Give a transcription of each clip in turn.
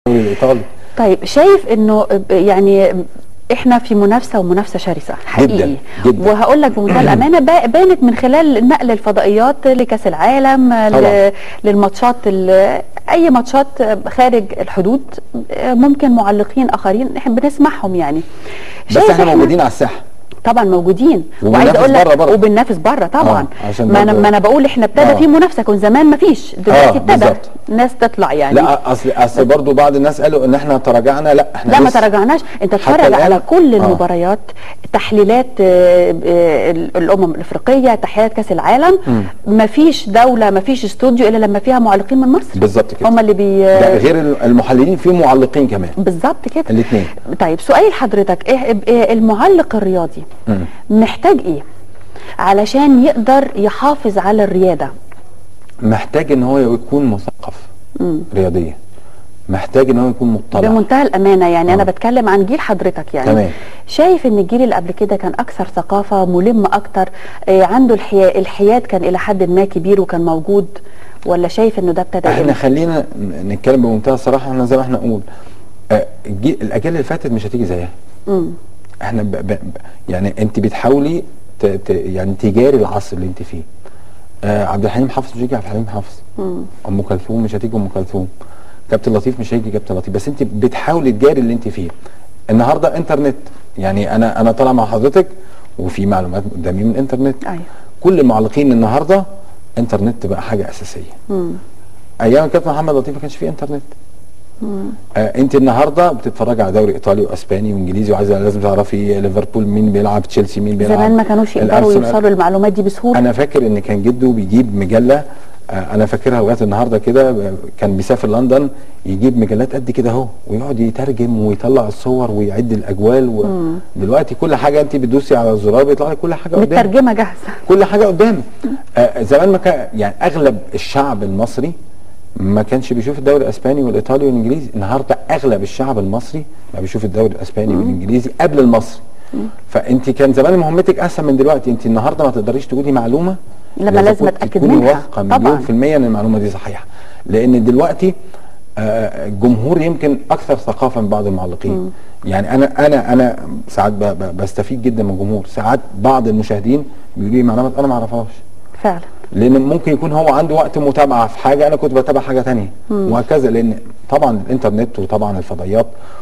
الايطالي طيب شايف انه يعني احنا في منافسه ومنافسه شرسه حقيقي جداً، جداً. وهقول لك بمنتهى الامانه با- بانت من خلال نقل الفضائيات لكاس العالم طبعاً. ل- للماتشات ال- اي ماتشات خارج الحدود ممكن معلقين اخرين احنا بنسمعهم يعني بس شايف احنا موجودين على الساحه طبعا موجودين وبننافس اقول لك بره برضه. وبننافس بره طبعا آه، عشان ما انا برضه- ما انا بقول احنا ابتدى آه. في منافسه كان زمان ما فيش دلوقتي آه، ابتدى بالظبط. ناس تطلع يعني لا اصل اصل برضه بعض الناس قالوا ان احنا تراجعنا لا احنا لا ما لسه. تراجعناش انت حتى اتفرج الآن؟ على كل آه. المباريات تحليلات آه، آه، الامم الافريقيه تحليلات كاس العالم ما فيش دوله ما فيش استوديو الا لما فيها معلقين من مصر بالظبط كده هم اللي بي ده غير المحللين في معلقين كمان بالظبط كده الاثنين طيب سؤالي لحضرتك ايه إيه المعلق الرياضي مم. محتاج ايه علشان يقدر يحافظ على الرياده محتاج ان هو يكون مثقف رياضيا محتاج ان هو يكون مطلع بمنتهى الامانه يعني آه. انا بتكلم عن جيل حضرتك يعني تمام. شايف ان الجيل اللي قبل كده كان اكثر ثقافه ملم اكتر آه عنده الحياء الحياد كان الى حد ما كبير وكان موجود ولا شايف انه ده ابتدى احنا يقل؟ خلينا ن- نتكلم بمنتهى الصراحه احنا زي ما احنا نقول آه، الجيل- الاجيال اللي فاتت مش هتيجي زيها مم. احنا ب... ب... ب- يعني انت بتحاولي ت... ت... يعني تجاري العصر اللي انت فيه آه عبد الحليم حافظ مش هيجي عبد الحليم حافظ ام كلثوم مش هتيجي ام كلثوم كابتن لطيف مش هيجي كابتن لطيف بس انت بتحاولي تجاري اللي انت فيه النهارده انترنت يعني انا انا طالع مع حضرتك وفي معلومات قدامي من الانترنت أيوة. كل المعلقين النهارده انترنت بقى حاجه اساسيه مم. ايام الكابتن محمد لطيف ما كانش فيه انترنت آه انت النهارده بتتفرج على دوري ايطالي واسباني وانجليزي وعايزه لازم تعرفي ليفربول مين بيلعب تشيلسي مين بيلعب زمان ما كانوش يقدروا الأرسنال. يوصلوا للمعلومات دي بسهوله انا فاكر ان كان جده بيجيب مجله آه، انا فاكرها لغايه النهارده كده آه، كان بيسافر لندن يجيب مجلات قد كده اهو ويقعد يترجم ويطلع الصور ويعد الاجوال ودلوقتي كل حاجه انت بتدوسي على الزرار بيطلع لك كل حاجه قدامك مترجمه جاهزه كل حاجه قدامك آه زمان ما كان يعني اغلب الشعب المصري ما كانش بيشوف الدوري الاسباني والايطالي والانجليزي النهارده اغلب الشعب المصري ما بيشوف الدوري الاسباني والانجليزي قبل المصري فانت كان زمان مهمتك اسهل من دلوقتي انت النهارده ما تقدريش تقولي معلومه لما لازم كنت أتأكد تكوني منها. واثقه طبعاً. مليون في الميه ان المعلومه دي صحيحه لان دلوقتي آه، الجمهور يمكن اكثر ثقافه من بعض المعلقين يعني انا انا انا ساعات ب- ب- بستفيد جدا من الجمهور ساعات بعض المشاهدين بيقولوا لي معلومات انا ما اعرفهاش فعلا لان ممكن يكون هو عنده وقت متابعه في حاجه انا كنت بتابع حاجه تانية وهكذا لان طبعا الانترنت وطبعا الفضائيات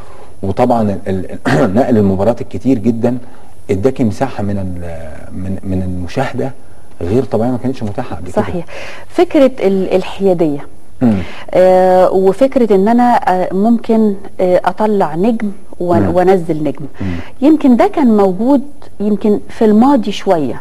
وطبعا ال- ال- نقل المباريات الكتير جدا اداكي مساحه من ال- من من المشاهده غير طبيعيه ما كانتش متاحه قبل كده صحيح فكره ال- الحياديه مم. آه وفكره ان انا آه ممكن آه اطلع نجم ون- مم. وانزل نجم يمكن ده كان موجود يمكن في الماضي شويه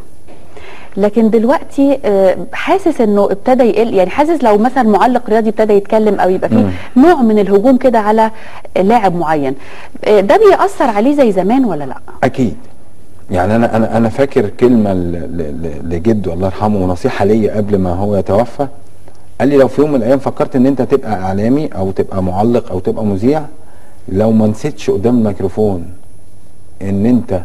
لكن دلوقتي آه، حاسس انه ابتدى يقل يعني حاسس لو مثلا معلق رياضي ابتدى يتكلم او يبقى فيه نوع من الهجوم كده على لاعب معين آه، ده بيأثر عليه زي زمان ولا لا؟ اكيد يعني انا انا انا فاكر كلمه ل- ل- ل- لجده الله يرحمه ونصيحه ليا قبل ما هو يتوفى قال لي لو في يوم من الايام فكرت ان انت تبقى اعلامي او تبقى معلق او تبقى مذيع لو ما نسيتش قدام الميكروفون ان انت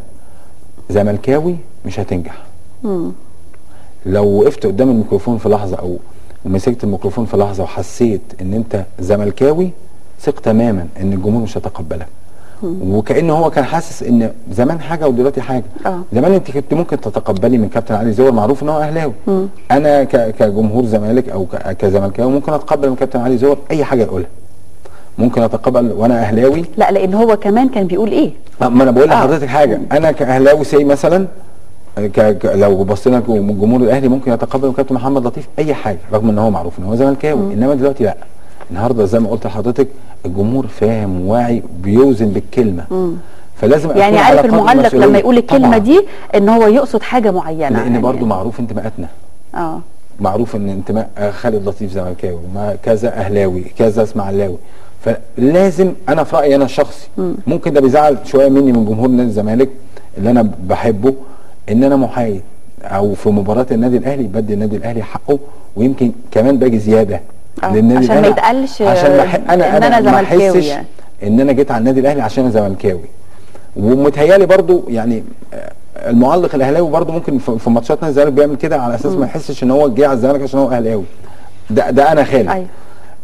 زملكاوي مش هتنجح مم. لو وقفت قدام الميكروفون في لحظه او ومسكت الميكروفون في لحظه وحسيت ان انت زملكاوي ثق تماما ان الجمهور مش هيتقبلك وكأنه هو كان حاسس ان زمان حاجه ودلوقتي حاجه آه. زمان انت كنت ممكن تتقبلي من كابتن علي زور معروف ان هو اهلاوي انا ك- كجمهور زمالك او ك- كزملكاوي ممكن اتقبل من كابتن علي زور اي حاجه يقولها ممكن اتقبل وانا اهلاوي لا لان هو كمان كان بيقول ايه؟ ما انا بقول آه. لحضرتك حاجه انا كاهلاوي سي مثلا ك... ك... لو بصينا من الجمهور الاهلي ممكن يتقبل من كابتن محمد لطيف اي حاجه رغم ان هو معروف ان هو زملكاوي انما دلوقتي لا النهارده زي ما قلت لحضرتك الجمهور فاهم وواعي بيوزن بالكلمه فلازم يعني أكون على عارف قدر المعلق المسؤولية. لما يقول الكلمه طبعاً. دي ان هو يقصد حاجه معينه لان يعني. برضو معروف انتماءاتنا اه معروف ان انتماء آه، خالد لطيف زملكاوي ما كذا اهلاوي كذا اسماعيلاوي فلازم انا في رايي انا الشخصي ممكن ده بيزعل شويه مني من جمهور نادي الزمالك اللي انا بحبه ان انا محايد او في مباراه النادي الاهلي بدي النادي الاهلي حقه ويمكن كمان باجي زياده آه، للنادي عشان ما الأهلي يتقالش عشان ما ح- انا إن انا, أنا ما زملكاوي احسش يعني. ان انا جيت على النادي الاهلي عشان انا زملكاوي ومتهيالي برضو يعني آه، المعلق الاهلاوي برضو ممكن في في ماتشات نادي الزمالك بيعمل كده على اساس ما يحسش ان هو جه على الزمالك عشان هو اهلاوي ده ده انا خالد ايوه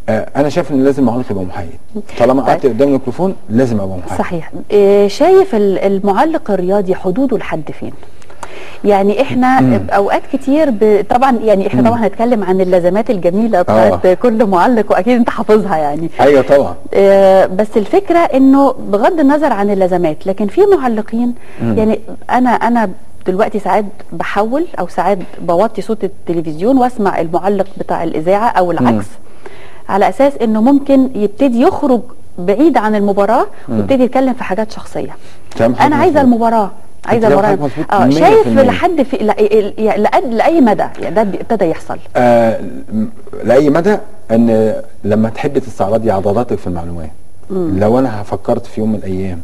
آه انا شايف ان لازم المعلق يبقى محايد طالما طيب. قعدت قدام الميكروفون لازم ابقى محايد صحيح إيه، شايف ال- المعلق الرياضي حدوده لحد فين يعني احنا مم. اوقات كتير ب... طبعا يعني احنا مم. طبعا هنتكلم عن اللازمات الجميله بتاعت آه. كل معلق واكيد انت حافظها يعني ايوه طبعا آه، بس الفكره انه بغض النظر عن اللازمات لكن في معلقين مم. يعني انا انا دلوقتي ساعات بحول او ساعات بوطي صوت التلفزيون واسمع المعلق بتاع الاذاعه او العكس على اساس انه ممكن يبتدي يخرج بعيد عن المباراه مم. ويبتدي يتكلم في حاجات شخصيه كلام حضرتك انا عايزه مظبوط. المباراه عايزه كلام المباراه حضرتك اه مظبوط شايف 100%. لحد في لا- ال- لأ- لاي مدى يعني ده ابتدى يحصل آه م- لاي مدى ان لما تحبي تستعرضي عضلاتك في المعلومات لو انا فكرت في يوم من الايام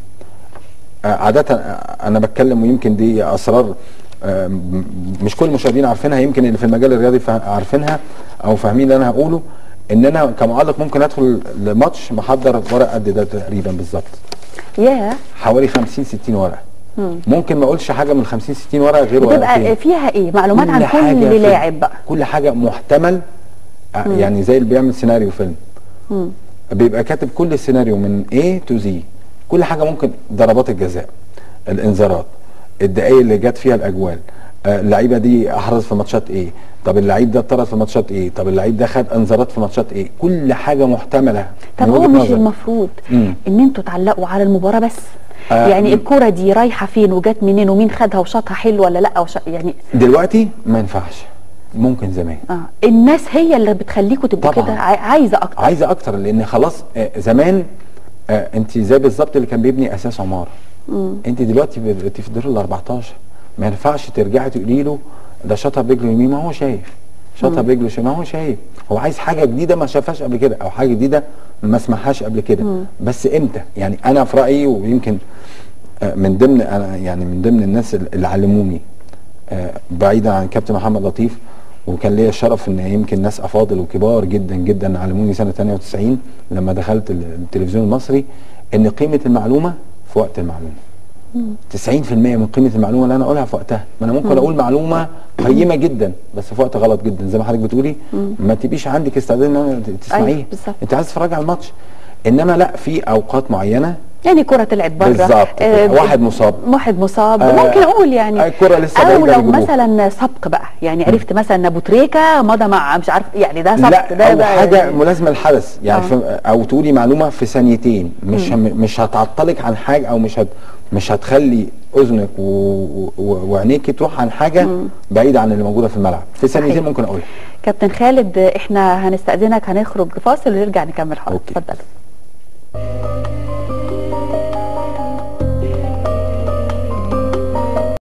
آه عاده آه، انا بتكلم ويمكن دي اسرار آه م- مش كل المشاهدين عارفينها يمكن اللي في المجال الرياضي فا- عارفينها او فاهمين اللي انا هقوله ان انا كمعلق ممكن ادخل لماتش محضر ورق قد ده تقريبا بالظبط ياه حوالي 50 60 ورقه ممكن ما اقولش حاجه من 50 60 ورقه غير ورقتين بتبقى فيها ايه معلومات عن حاجة كل في- لاعب بقى كل حاجه محتمل آه، يعني زي اللي بيعمل سيناريو فيلم مم. بيبقى كاتب كل السيناريو من A to Z كل حاجه ممكن ضربات الجزاء الانذارات الدقايق اللي جت فيها الاجوال آه، اللعيبه دي احرز في ماتشات ايه طب اللعيب ده اتطرد في ماتشات ايه طب اللعيب ده خد انذارات في ماتشات ايه كل حاجه محتمله طب من هو وجهة مش نظري. المفروض مم. ان انتوا تعلقوا على المباراه بس آه، يعني مم. الكره دي رايحه فين وجت منين ومين خدها وشاطها حلو ولا لا وش... يعني دلوقتي ما ينفعش ممكن زمان اه الناس هي اللي بتخليكوا تبقوا طبعاً. كده عاي- عايزه اكتر عايزه اكتر لان خلاص آه، زمان آه، انت زي بالظبط اللي كان بيبني اساس عماره انت دلوقتي بقيتي في الدور ال 14 ما ينفعش ترجعي تقولي له ده شاطها برجله يمين ما هو شايف شاطها برجله شمال ما هو شايف هو عايز حاجه جديده ما شافهاش قبل كده او حاجه جديده ما سمعهاش قبل كده بس امتى يعني انا في رايي ويمكن آه، من ضمن انا يعني من ضمن الناس اللي علموني آه، بعيدا عن كابتن محمد لطيف وكان ليا الشرف ان يمكن ناس افاضل وكبار جدا جدا علموني سنه 98 لما دخلت التلفزيون المصري ان قيمه المعلومه في وقت المعلومه 90% من قيمه المعلومه اللي انا اقولها في وقتها ما انا ممكن اقول معلومه قيمه جدا بس في وقت غلط جدا زي ما حضرتك بتقولي ما تبقيش عندك استعداد ان أنا تسمعيه أيوة، بالظبط. انت عايز تتفرج على الماتش انما لا في اوقات معينه يعني كره طلعت بره بالظبط كده. واحد مصاب. واحد مصاب آه، ممكن اقول يعني الكرة لسه او بعيدة لو يجيبوها. مثلا سبق بقى يعني عرفت مثلا ان ابو تريكه مضى مع مش عارف يعني ده سبق لا ده او بقى حاجه يعني ملازمه للحدث يعني آه. في او تقولي معلومه في ثانيتين مش هم مش هتعطلك عن حاجه او مش هت مش هتخلي اذنك و- و- وعينيكي تروح عن حاجه بعيده عن اللي موجوده في الملعب في ثانيتين صحيح. ممكن اقولها كابتن خالد احنا هنستأذنك هنخرج فاصل ونرجع نكمل حوار أوكي. اتفضل